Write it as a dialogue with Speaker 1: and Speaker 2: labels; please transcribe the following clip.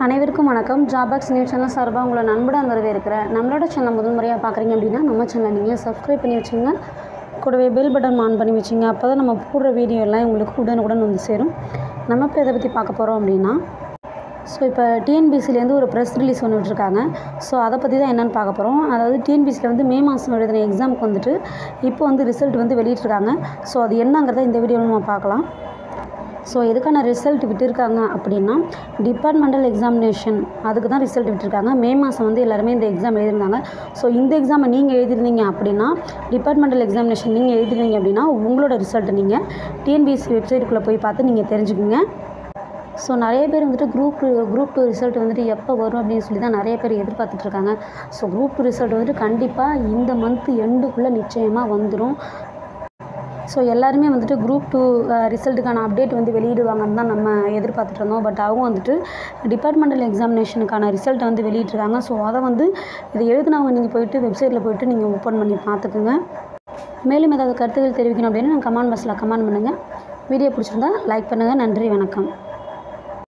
Speaker 1: அனைவருக்கும் வணக்கம் ஜாபாக்ஸ் news channel சார்பாக உங்களை நண்புடன் வரவேற்கிறேன் நம்மளோட சேனல் முதல் முறையாக பார்க்குறீங்க அப்படின்னா நம்ம சேனலை நீங்கள் சப்ஸ்கிரைப் பண்ணி வச்சுங்க கூடவே பெல் பட்டன் ஆன் பண்ணி வச்சுங்க அப்போ தான் நம்ம போடுற வீடியோ எல்லாம் உங்களுக்கு உடனுக்குடன் வந்து சேரும் நம்ம இப்போ இதை பற்றி பார்க்க போகிறோம் அப்படின்னா ஸோ இப்போ டிஎன்பிசிலேருந்து ஒரு ப்ரெஸ் ரிலீஸ் ஒன்று விட்டுருக்காங்க ஸோ அதை பற்றி தான் என்னென்னு பார்க்க போகிறோம் அதாவது டிஎன்பிசியில் வந்து மே மாதம் எழுதின எக்ஸாமுக்கு வந்துட்டு இப்போ வந்து ரிசல்ட் வந்து வெளியிட்டிருக்காங்க ஸோ அது என்னங்கிறத இந்த வீடியோவில் நம்ம பார்க்கலாம் ஸோ எதுக்கான ரிசல்ட் விட்டுருக்காங்க அப்படின்னா டிபார்ட்மெண்டல் எக்ஸாமினேஷன் அதுக்கு தான் ரிசல்ட் விட்டுருக்காங்க மே மாதம் வந்து எல்லாருமே இந்த எக்ஸாம் எழுதிருந்தாங்க ஸோ இந்த எக்ஸாமை நீங்கள் எழுதிருந்தீங்க அப்படின்னா டிபார்ட்மெண்டல் எக்ஸாமினேஷன் நீங்கள் எழுதிருந்தீங்க அப்படின்னா உங்களோட ரிசல்ட்டை நீங்கள் டிஎன்பிஎஸ்சி வெப்சைட்டுக்குள்ளே போய் பார்த்து நீங்கள் தெரிஞ்சுக்குங்க ஸோ நிறைய பேர் வந்துட்டு குரூப் குரூப் டூ ரிசல்ட் வந்துட்டு எப்போ வரும் அப்படின்னு சொல்லி தான் நிறைய பேர் எதிர்பார்த்துட்டு இருக்காங்க ஸோ குரூப் டூ ரிசல்ட் வந்துட்டு கண்டிப்பாக இந்த மந்த் எண்டுக்குள்ளே நிச்சயமாக வந்துடும் ஸோ எல்லாருமே வந்துட்டு குரூப் டூ ரிசல்ட்டுக்கான அப்டேட் வந்து வெளியிடுவாங்கன்னு தான் நம்ம எதிர்பார்த்துட்டு இருந்தோம் பட் அவங்க வந்துட்டு டிபார்ட்மெண்டல் எக்ஸாமினேஷனுக்கான ரிசல்ட்டை வந்து வெளியிட்ருக்காங்க ஸோ அதை வந்து இதை எழுதினவங்க நீங்கள் போயிட்டு வெப்சைட்டில் போயிட்டு நீங்கள் ஓப்பன் பண்ணி பார்த்துக்குங்க மேலும் ஏதாவது கருத்துக்கள் தெரிவிக்கணும் அப்படின்னா கமெண்ட் பாக்ஸில் கமெண்ட் பண்ணுங்கள் வீடியோ பிடிச்சிருந்தா லைக் பண்ணுங்கள் நன்றி வணக்கம்